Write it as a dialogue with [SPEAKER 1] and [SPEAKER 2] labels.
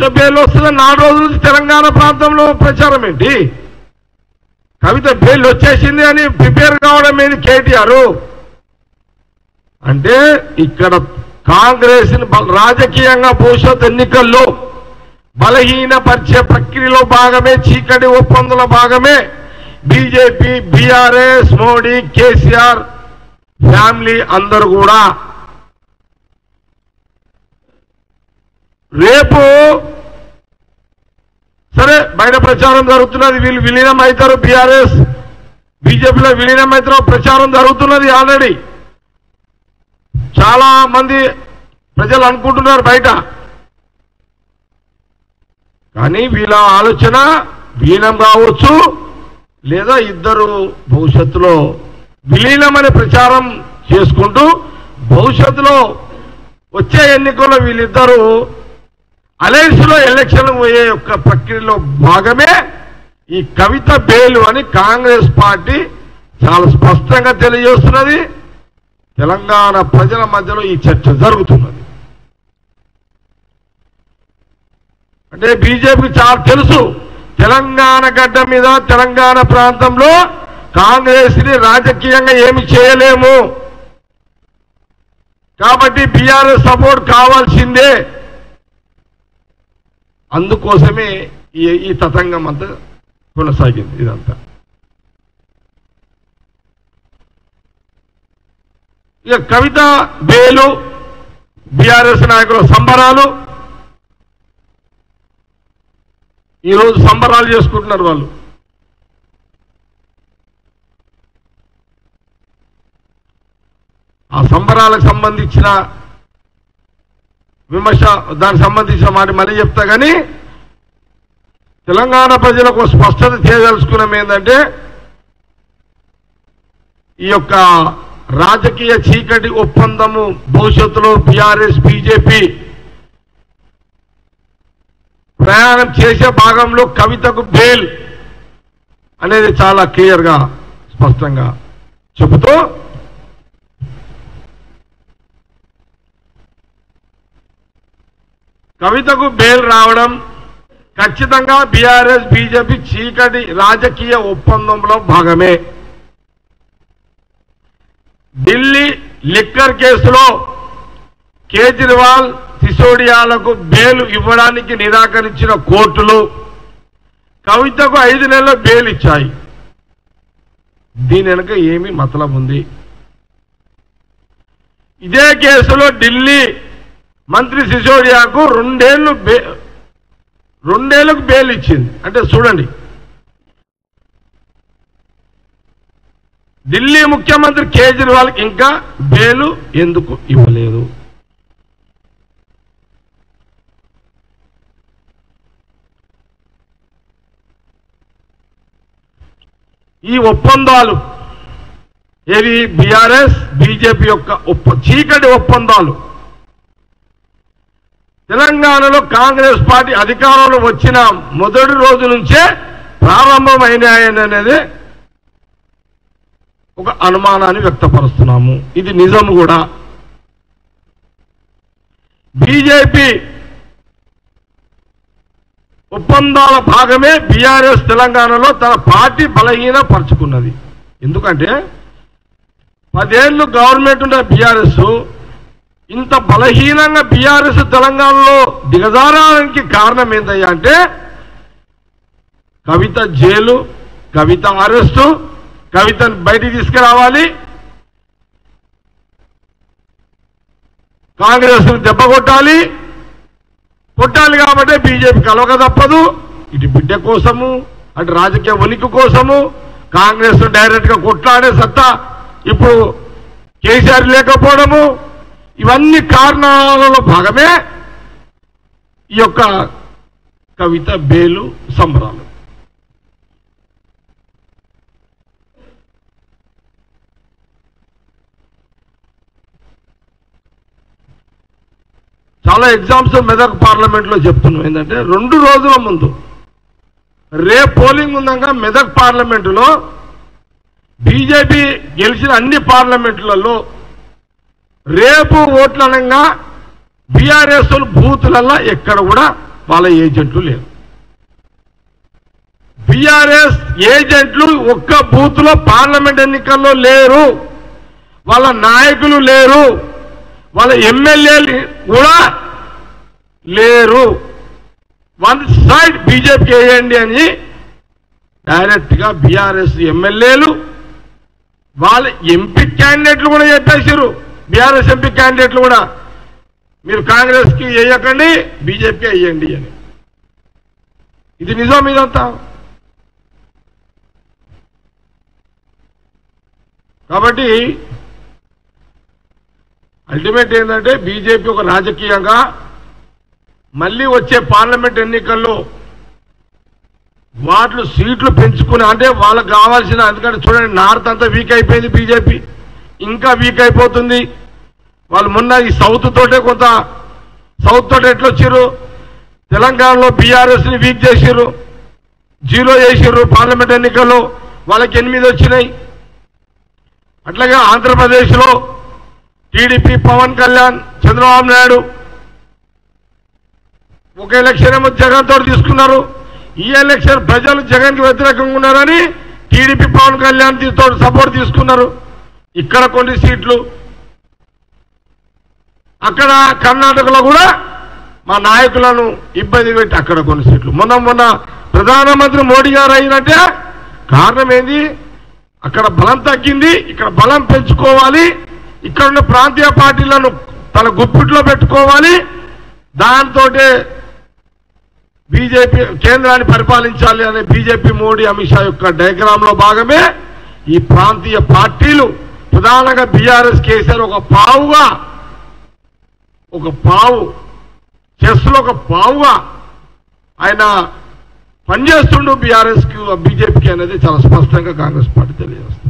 [SPEAKER 1] bail వస్తుందని నాలుగు రోజుల నుంచి తెలంగాణ ప్రాంతంలో ప్రచారం ఏంటి కవిత బెయిల్ వచ్చేసింది అని ప్రిపేర్ కావడం ఏంది కేటీఆర్ అంటే ఇక్కడ కాంగ్రెస్ రాజకీయంగా భవిష్యత్ ఎన్నికల్లో బలహీనపరిచే ప్రక్రియలో భాగమే చీకటి ఒప్పందంలో భాగమే BJP BRS Modi KCR family అందరూ కూడా రేపు సరే బయట ప్రచారం జరుగుతున్నది వీళ్ళు విలీనం అవుతారు బీఆర్ఎస్ బీజేపీలో విలీనం అవుతారు ప్రచారం జరుగుతున్నది ఆల్రెడీ చాలా మంది ప్రజలు అనుకుంటున్నారు బయట కానీ వీళ్ళ ఆలోచన విలీనం కావచ్చు లేదా ఇద్దరు భవిష్యత్తులో విలీనం అనే ప్రచారం చేసుకుంటూ భవిష్యత్తులో వచ్చే ఎన్నికల్లో వీళ్ళిద్దరూ అలయన్స్ లో ఎలక్షన్ పోయే యొక్క ప్రక్రియలో భాగమే ఈ కవిత బేలు అని కాంగ్రెస్ పార్టీ చాలా స్పష్టంగా తెలియజేస్తున్నది తెలంగాణ ప్రజల మధ్యలో ఈ చర్చ జరుగుతున్నది అంటే బీజేపీకి చాలా తెలుసు తెలంగాణ గడ్డ మీద తెలంగాణ ప్రాంతంలో కాంగ్రెస్ ని రాజకీయంగా ఏమి చేయలేము కాబట్టి బీఆర్ఎస్ సపోర్ట్ కావాల్సిందే అందుకోసమే ఈ ఈ తతంగం అంతా కొనసాగింది ఇదంతా ఇక కవిత బేలు బీఆర్ఎస్ నాయకుల సంబరాలు ఈరోజు సంబరాలు చేసుకుంటున్నారు వాళ్ళు ఆ సంబరాలకు సంబంధించిన విమర్శ దానికి సంబంధించిన మాట మళ్ళీ చెప్తా కానీ తెలంగాణ ప్రజలకు స్పష్టత చేయదలుచుకున్నాం ఏంటంటే ఈ యొక్క రాజకీయ చీకటి ఒప్పందము భవిష్యత్తులో బీఆర్ఎస్ బీజేపీ ప్రయాణం చేసే భాగంలో కవితకు బెయిల్ అనేది చాలా క్లియర్గా స్పష్టంగా చెబుతూ కవితకు బెయిల్ రావడం ఖచ్చితంగా బీఆర్ఎస్ బీజేపీ చీకటి రాజకీయ ఒప్పందంలో భాగమే ఢిల్లీ లిక్కర్ కేసులో కేజ్రీవాల్ సిసోడియాలకు బెయిల్ ఇవ్వడానికి నిరాకరించిన కోర్టులు కవితకు ఐదు నెలల బెయిల్ ఇచ్చాయి దీని వెనుక ఏమి మతలం ఉంది ఇదే కేసులో ఢిల్లీ మంత్రి సిసోడియాకు రెండేళ్లు బే- రెండేళ్లకు బెయిల్ ఇచ్చింది అంటే చూడండి ఢిల్లీ ముఖ్యమంత్రి కేజ్రీవాల్ ఇంకా బెయిలు ఎందుకు ఇవ్వలేదు ఈ ఒప్పందాలు ఏవి బీఆర్ఎస్ బీజేపీ యొక్క ఒప్ప చీకటి ఒప్పందాలు తెలంగాణలో కాంగ్రెస్ పార్టీ అధికారంలో వచ్చిన మొదటి రోజు నుంచే ప్రారంభమైనాయనేది ఒక అనుమానాన్ని వ్యక్తపరుస్తున్నాము ఇది నిజం కూడా బీజేపీ ఒప్పందాల భాగమే బీఆర్ఎస్ తెలంగాణలో తన పార్టీ బలహీనపరుచుకున్నది ఎందుకంటే పదేళ్లు గవర్నమెంట్ ఉన్న బీఆర్ఎస్ ఇంత బలహీనంగా బీఆర్ఎస్ తెలంగాణలో దిగజారడానికి కారణం ఏంటయ్యా అంటే కవిత జైలు కవిత అరెస్టు కవితను బయటికి తీసుకురావాలి కాంగ్రెస్ దెబ్బ కొట్టాలి కొట్టాలి కాబట్టి బీజేపీ కలవక తప్పదు ఇటు బిడ్డ కోసము అటు రాజకీయ ఉనికి కోసము కాంగ్రెస్ డైరెక్ట్ గా కొట్లాడే సత్తా ఇప్పుడు కేసీఆర్ లేకపోవడము ఇవన్నీ కారణాలలో భాగమే ఈ యొక్క కవిత బేలు సంబరాలు చాలా ఎగ్జామ్స్ మెదక్ పార్లమెంట్ లో చెప్తున్నాం ఏంటంటే రెండు రోజుల ముందు రేపు పోలింగ్ ఉందగా మెదక్ పార్లమెంటులో బీజేపీ గెలిచిన అన్ని పార్లమెంట్లలో రేపు ఓట్లు అనగా బీఆర్ఎస్ బూత్లల్లో ఎక్కడ కూడా వాళ్ళ ఏజెంట్లు లేరు బీఆర్ఎస్ ఏజెంట్లు ఒక్క బూత్ లో పార్లమెంట్ ఎన్నికల్లో లేరు వాళ్ళ నాయకులు లేరు వాళ్ళ ఎమ్మెల్యేలు కూడా లేరు వన్ సైడ్ బీజేపీకి వేయండి అని డైరెక్ట్ గా బీఆర్ఎస్ ఎమ్మెల్యేలు వాళ్ళ ఎంపీ క్యాండిడేట్లు కూడా చెప్పేశారు బీఆర్ఎస్ ఎంపీ క్యాండిడేట్లు కూడా మీరు కాంగ్రెస్ కి వేయకండి బీజేపీకి వేయండి అని ఇది నిజం ఇదంతా కాబట్టి అల్టిమేట్ ఏంటంటే బీజేపీ ఒక రాజకీయంగా మళ్ళీ వచ్చే పార్లమెంట్ ఎన్నికల్లో వాటిలో సీట్లు పెంచుకుని అంటే వాళ్ళకి కావాల్సిన ఎందుకంటే చూడండి నార్త్ అంతా వీక్ అయిపోయింది బీజేపీ ఇంకా వీక్ అయిపోతుంది వాళ్ళు మొన్న ఈ సౌత్ తోటే కొంత సౌత్ తోటి ఎట్లా వచ్చారు తెలంగాణలో బీఆర్ఎస్ ని వీక్ చేసిర్రు జీరో చేసిర్రు పార్లమెంట్ ఎన్నికల్లో వాళ్ళకి ఎనిమిది వచ్చినాయి అట్లాగే ఆంధ్రప్రదేశ్లో టీడీపీ పవన్ కళ్యాణ్ చంద్రబాబు నాయుడు ఒక ఎలక్షన్ ఏమో జగన్ తోటి తీసుకున్నారు ఈ ఎలక్షన్ ప్రజలు జగన్ కి వ్యతిరేకంగా ఉన్నారని టీడీపీ పవన్ కళ్యాణ్ తోటి సపోర్ట్ తీసుకున్నారు ఇక్కడ కొన్ని సీట్లు అక్కడ కర్ణాటకలో కూడా మా నాయకులను ఇబ్బంది పెట్టి అక్కడ కొన్ని సీట్లు మొన్న మొన్న ప్రధానమంత్రి మోడీ గారు అయినట్టే కారణం ఏంది అక్కడ బలం తగ్గింది ఇక్కడ బలం పెంచుకోవాలి ఇక్కడ ఉన్న ప్రాంతీయ పార్టీలను తన గుప్పిట్లో పెట్టుకోవాలి దాంతో బీజేపీ కేంద్రాన్ని పరిపాలించాలి అనే బీజేపీ మోడీ అమిత్ షా యొక్క డయాగ్రామ్ లో భాగమే ఈ ప్రాంతీయ పార్టీలు ప్రధానంగా బీఆర్ఎస్ కేసీఆర్ ఒక పావుగా ఒక పావు చెస్ లో ఒక పావుగా ఆయన పనిచేస్తుండు బీఆర్ఎస్ కి బీజేపీకి అనేది చాలా స్పష్టంగా కాంగ్రెస్ పార్టీ తెలియజేస్తుంది